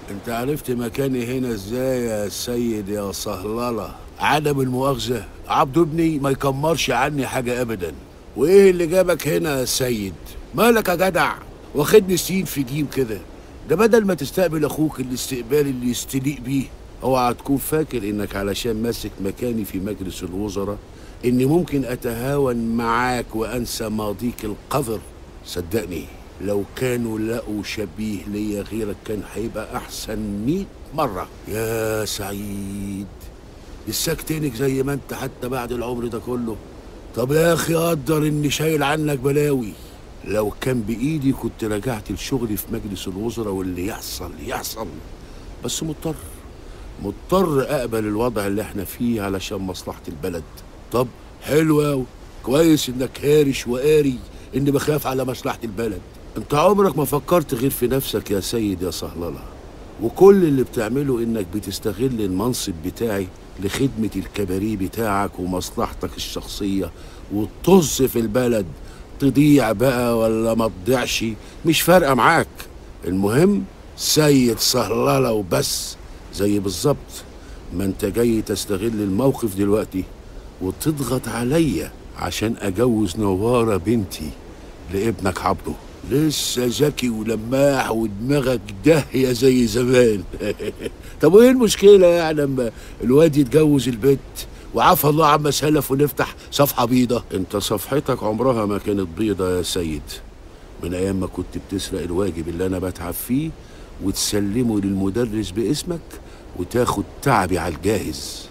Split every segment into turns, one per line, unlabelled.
انت عرفت مكاني هنا ازاي يا سيد يا صهلله عدم المؤاخذه عبد ابني ما يكمرش عني حاجه ابدا وايه اللي جابك هنا يا سيد مالك يا جدع واخدني سين في جيم كده ده بدل ما تستقبل اخوك الاستقبال اللي يستليق بيه اوعى تكون فاكر انك علشان ماسك مكاني في مجلس الوزراء اني ممكن اتهاون معاك وانسى ماضيك القذر صدقني لو كانوا لقوا شبيه ليا غيرك كان هيبقى احسن مئة مرة يا سعيد لساك تنك زي ما انت حتى بعد العمر ده كله طب يا اخي قدر اني شايل عنك بلاوي لو كان بايدي كنت رجعت لشغلي في مجلس الوزراء واللي يحصل يحصل بس مضطر مضطر اقبل الوضع اللي احنا فيه علشان مصلحة البلد طب حلو أوي كويس انك هارش وقاري اني بخاف على مصلحة البلد انت عمرك ما فكرت غير في نفسك يا سيد يا صهلله وكل اللي بتعمله انك بتستغل المنصب بتاعي لخدمة الكباريه بتاعك ومصلحتك الشخصية وتطز في البلد تضيع بقى ولا ما تضيعش مش فارقة معاك المهم سيد صهلله وبس زي بالظبط ما انت جاي تستغل الموقف دلوقتي وتضغط عليا عشان اجوز نوارة بنتي لابنك عبده لسه ذكي ولماح ودماغك داهية زي زمان طب وايه المشكلة يعني لما الواد يتجوز البنت وعفى الله عما سلف ونفتح صفحة بيضة انت صفحتك عمرها ما كانت بيضة يا سيد من ايام ما كنت بتسرق الواجب اللي انا بتعب فيه وتسلمه للمدرس باسمك وتاخد تعبي على الجاهز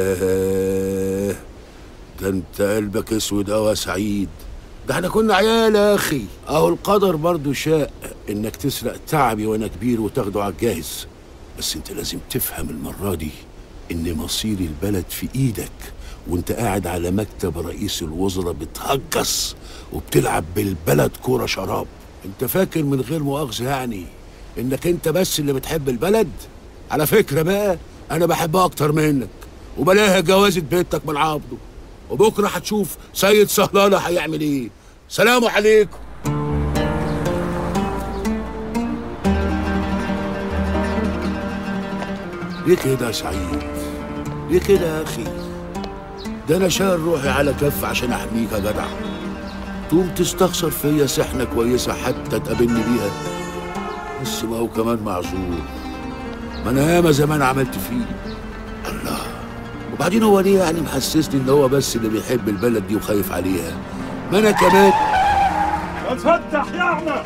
آه ده انت قلبك اسود قوي يا سعيد ده احنا كنا عيال يا اخي اهو القدر برضو شاء انك تسرق تعبي وانا كبير وتاخده على الجاهز بس انت لازم تفهم المرة دي ان مصير البلد في ايدك وانت قاعد على مكتب رئيس الوزراء بتهجص وبتلعب بالبلد كورة شراب انت فاكر من غير مؤاخذة يعني انك انت بس اللي بتحب البلد على فكرة بقى انا بحبها اكتر منك وبلاها جوازة بيتك من عبده وبكرة هتشوف سيد صهلالة هيعمل ايه سلام عليكم ليه كده يا سعيد ليه كده يا اخي ده انا شايل روحي على كف عشان احميك يا جدع تقوم تستخسر فيا سحنة كويسة حتى تقابلني بيها بس ما هو كمان معذور ما انا ياما زمان عملت فيه الله وبعدين هو ليه يعني محسسني ان هو بس اللي بيحب البلد دي وخايف عليها ما انا كمان
اتفتح يا اعمى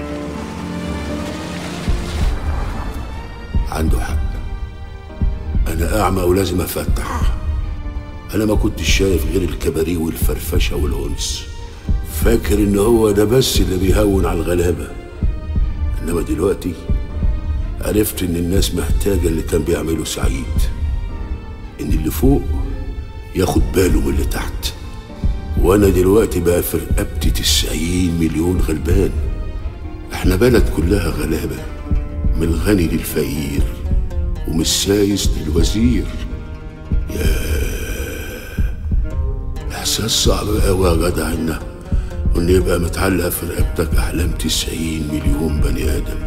عنده حق انا اعمى ولازم افتح انا ما كنتش شايف غير الكباريه والفرفشه والانس فاكر ان هو ده بس اللي بيهون على الغلابه انما دلوقتي عرفت ان الناس محتاجه اللي كان بيعمله سعيد ان اللي فوق ياخد باله من اللي تحت وانا دلوقتي بقى في رقبتي تسعين مليون غلبان احنا بلد كلها غلابه من الغني للفقير ومن السايس للوزير يا احساس صعب قوي يا جدع ان ان يبقى متعلق في رقبتك احلام تسعين مليون بني ادم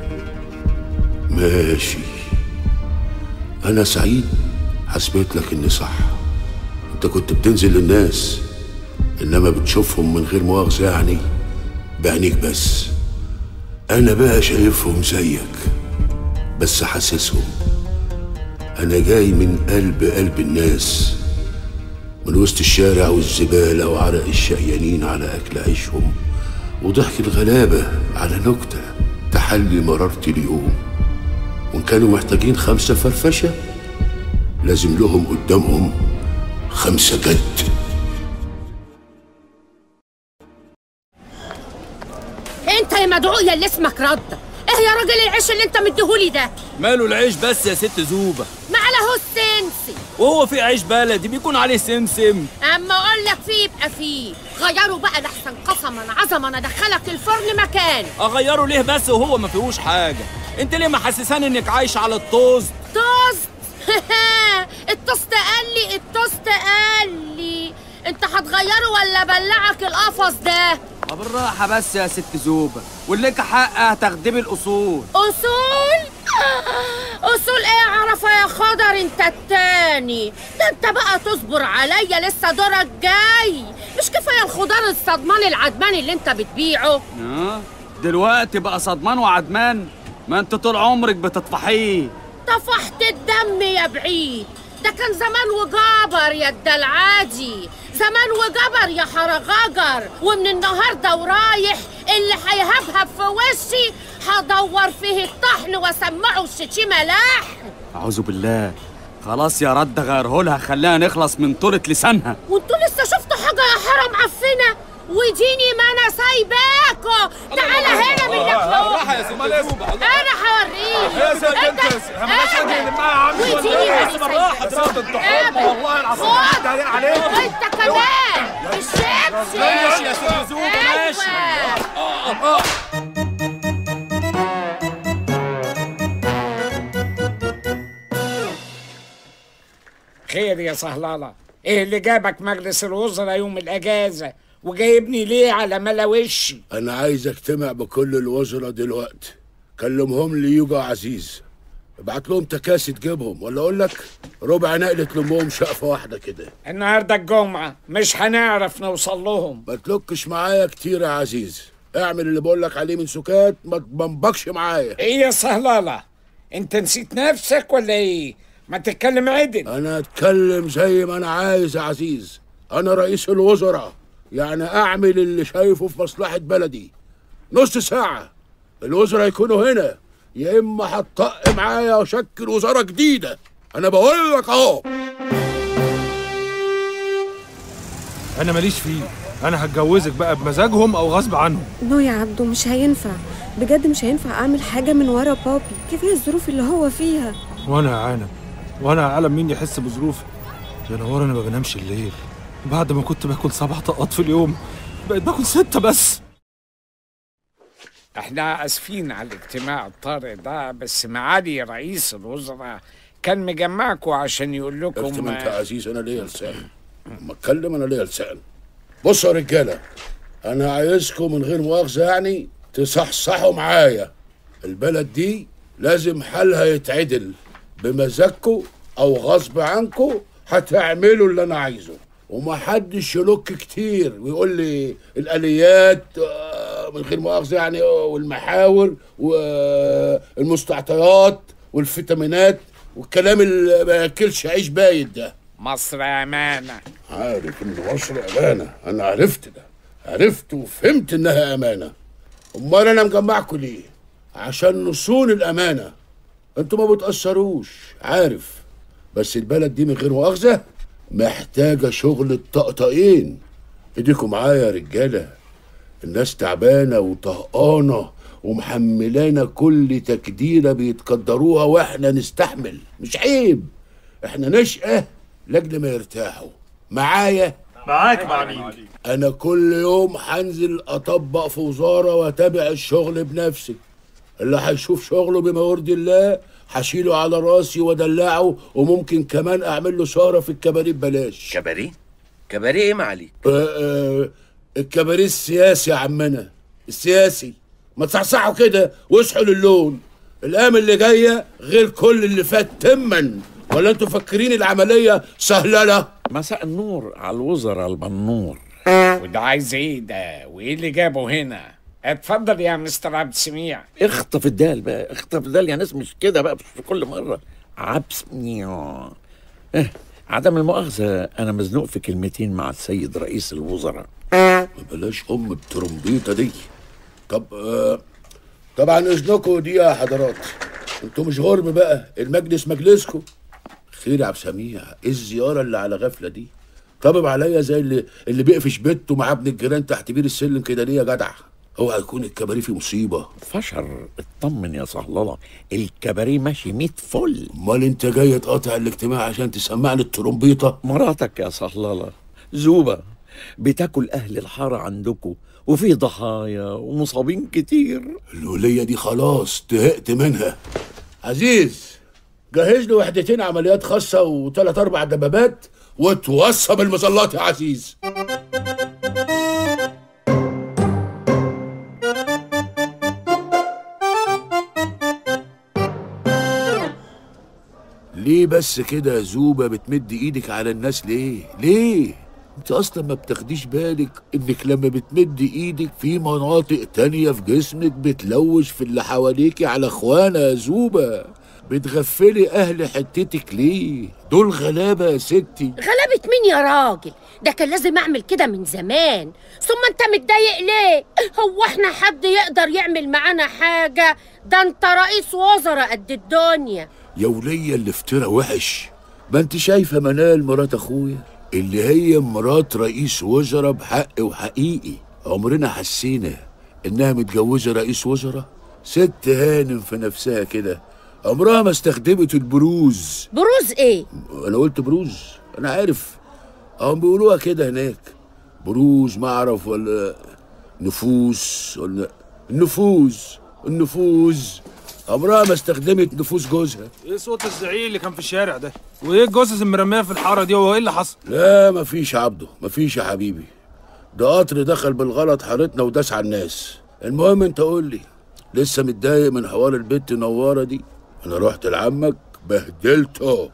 ماشي انا سعيد حسبت لك اني صح انت كنت بتنزل للناس انما بتشوفهم من غير مؤاخذه يعني بعينيك بس انا بقى شايفهم زيك بس حاسسهم انا جاي من قلب قلب الناس من وسط الشارع والزباله وعرق الشقيانين على اكل عيشهم وضحك الغلابه على نكته تحلي مرارة اليوم وان كانوا محتاجين خمسه فرفشه لازم لهم قدامهم خمسه جد
انت يا مدعو يا اللي اسمك رد ايه يا راجل العيش اللي انت مديهولي ده
ماله العيش بس يا ست زوبة
ما على السنسي
وهو في عيش بلدي بيكون عليه سمسم
اما اقول لك فيه يبقى فيه غيروا بقى لحسن قسما عظما ادخلك الفرن مكانه
اغيره ليه بس وهو ما فيهوش حاجة انت ليه محسساني انك عايش على الطوست
توست التوست قال لي التوست قال لي انت هتغيره ولا بلعك القفص ده
ما بالراحة بس يا ست زوبة واللي لك حق هتخدمي الأصول
اصول وصول ايه يا عرفة يا خضر انت التاني ده انت بقى تصبر عليا لسه دورك جاي مش كفاية الخضار الصدمان العدمان اللي انت بتبيعه
اه دلوقتي بقى صدمان وعدمان ما انت طول عمرك بتطفحيه
طفحت الدم يا بعيد ده كان زمان وجبر يا الدلعادي زمان وجبر يا حرغجر ومن النهارده ورايح اللي هيهبهب في وشي هدور فيه الطحن واسمعه الشتيمه لحن
اعوذ بالله خلاص يا رد غيرهولها خليها نخلص من طولة لسانها
وانتوا لسه شفتوا حاجه يا حرام عفنه وديني ما انا سايباكوا تعالى هنا من
راح يا ست زوبة
انا هوريك
يا ست انت مالناش وجه اللي معايا يا عم
وديني ما انا
بالراحه ده انت حب والله العظيم
خد.
ده عليك
وانت كمان الشيبسي
ماشي يا ست زوبة ماشي
أيوة.
خير يا صهلالة ايه اللي جابك مجلس الوزراء يوم الاجازة وجايبني ليه على ملا وشي
انا عايز اجتمع بكل الوزراء دلوقتي كلمهم لي يوجا عزيز ابعت لهم تكاسي تجيبهم ولا اقول لك ربع نقلة لامهم شقفة واحدة كده
النهاردة الجمعة مش هنعرف نوصل لهم
ما تلكش معايا كتير يا عزيز اعمل اللي بقول لك عليه من سكات ما تبنبكش معايا
ايه يا صهلالة انت نسيت نفسك ولا ايه ما تتكلم عدل
انا اتكلم زي ما انا عايز يا عزيز انا رئيس الوزراء يعني اعمل اللي شايفه في مصلحة بلدي نص ساعة الوزراء يكونوا هنا يا اما هتطق معايا واشكل وزارة جديدة انا بقول لك اهو
انا ماليش فيه انا هتجوزك بقى بمزاجهم او غصب عنهم
نو يا عبدو مش هينفع بجد مش هينفع اعمل حاجة من ورا بابي كفاية الظروف اللي هو فيها
وانا يا عالم وانا يا عالم مين يحس بظروفي يا نور انا ما بنامش الليل بعد ما كنت باكل سبع طاقات في اليوم بقيت باكل ستة بس
احنا اسفين على الاجتماع الطارئ ده بس معالي رئيس الوزراء كان مجمعكم عشان يقول
اكتم
لكم
انت يا عزيز انا ليا لسان اما اتكلم انا ليا لسان بصوا يا رجاله انا عايزكم من غير مؤاخذه يعني تصحصحوا معايا البلد دي لازم حالها يتعدل بمزاجكم او غصب عنكم هتعملوا اللي انا عايزه ومحدش يلوك كتير ويقول لي الاليات آه، من غير مؤاخذه يعني آه، والمحاور والمستعطيات والفيتامينات والكلام اللي ما ياكلش عيش بايت ده
مصر امانه
عارف ان مصر امانه انا عرفت ده عرفت وفهمت انها امانه امال انا مجمعكم ليه عشان نصون الامانه انتوا ما بتاثروش عارف بس البلد دي من غير مؤاخذه محتاجه شغل الطقطقين ايديكم معايا يا رجاله الناس تعبانه وطهقانه ومحملانا كل تكديره بيتقدروها واحنا نستحمل مش عيب احنا نشقى لاجل ما يرتاحوا معايا
معاك معاليك
انا كل يوم هنزل اطبق في وزاره واتابع الشغل بنفسي اللي هيشوف شغله بما يرضي الله هشيله على راسي وادلعه وممكن كمان اعمل له سهره في الكباريه ببلاش
كباريه كباريه ايه معاليك
آه، آه، الكباريه السياسي يا عمنا السياسي ما تصحصحوا كده واصحوا للون الايام اللي جايه غير كل اللي فات تما ولا انتوا فاكرين العمليه سهله
مساء النور على الوزراء المنور
وده عايز ايه ده وايه اللي جابه هنا اتفضل يا مستر عبد السميع
اخطف الدال بقى اخطف الدال يا ناس مش كده بقى في كل مرة عبس نيو اه عدم المؤاخذة أنا مزنوق في كلمتين مع السيد رئيس الوزراء
بلاش ام الترومبيطه دي طب آه طبعا اذنكم دي يا حضرات انتوا مش غرب بقى المجلس مجلسكم خير يا عبد سميع ايه الزياره اللي على غفله دي طبب عليا زي اللي اللي بيقفش بيته مع ابن الجيران تحت بير السلم كده ليه يا جدع اوعى يكون الكباريه في مصيبه
فشر اطمن يا صهللة الكباريه ماشي ميت فل
امال انت جاي تقاطع الاجتماع عشان تسمعني الترومبيطه
مراتك يا صهللة زوبة بتاكل أهل الحارة عندكم وفي ضحايا ومصابين كتير
الوليه دي خلاص تهقت منها عزيز جهز لي وحدتين عمليات خاصه وثلاث اربع دبابات وتوصى بالمظلات يا عزيز ليه بس كده يا زوبة بتمد ايدك على الناس ليه ليه انت اصلا ما بتاخديش بالك انك لما بتمد ايدك في مناطق تانية في جسمك بتلوش في اللي حواليكي على اخوانا يا زوبة بتغفلي اهل حتتك ليه دول غلابة يا ستي
غلبت مين يا راجل ده كان لازم اعمل كده من زمان ثم انت متضايق ليه هو احنا حد يقدر يعمل معانا حاجة ده انت رئيس وزراء قد الدنيا
يا ولية اللي افترى وحش ما انت شايفة منال مرات اخويا اللي هي مرات رئيس وزراء بحق وحقيقي عمرنا حسينا انها متجوزة رئيس وزراء ست هانم في نفسها كده عمرها ما استخدمت البروز
بروز ايه
انا قلت بروز انا عارف هم بيقولوها كده هناك بروز ما اعرف ولا نفوس ولا النفوذ النفوذ عمرها ما استخدمت نفوس جوزها
ايه صوت الزعيق اللي كان في الشارع ده وايه الجثث المرميه في الحاره دي هو ايه اللي حصل
لا مفيش عبده مفيش يا حبيبي ده قطر دخل بالغلط حارتنا وداس على الناس المهم انت قول لي لسه متضايق من حوار البت نواره دي انا رحت لعمك بهدلته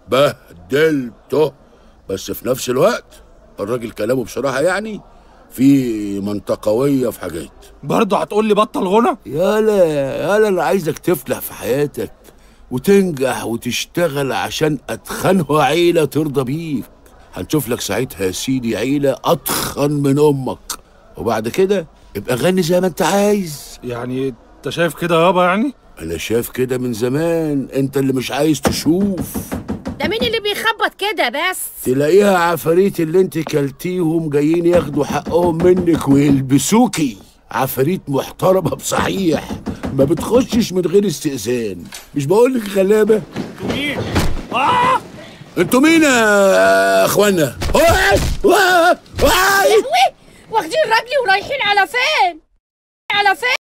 بهدلته بس في نفس الوقت الراجل كلامه بصراحه يعني في منطقويه في حاجات
برضه هتقول لي بطل غنى
يالا يالا انا عايزك تفلح في حياتك وتنجح وتشتغل عشان اتخنها عيله ترضى بيك هنشوف لك ساعتها يا سيدي عيله اتخن من امك وبعد كده ابقى غني زي ما انت عايز
يعني انت شايف كده يابا يعني
انا شايف كده من زمان انت اللي مش عايز تشوف
ده مين اللي بيخبط كده بس
تلاقيها عفاريت اللي انت كلتيهم جايين ياخدوا حقهم منك ويلبسوكي عفاريت محترمه بصحيح ما بتخشش من غير استئذان مش بقول لك غلابه
مين اه
انتوا مين يا اخوانا واي واي واي
واخدين رجلي ورايحين على فين على فين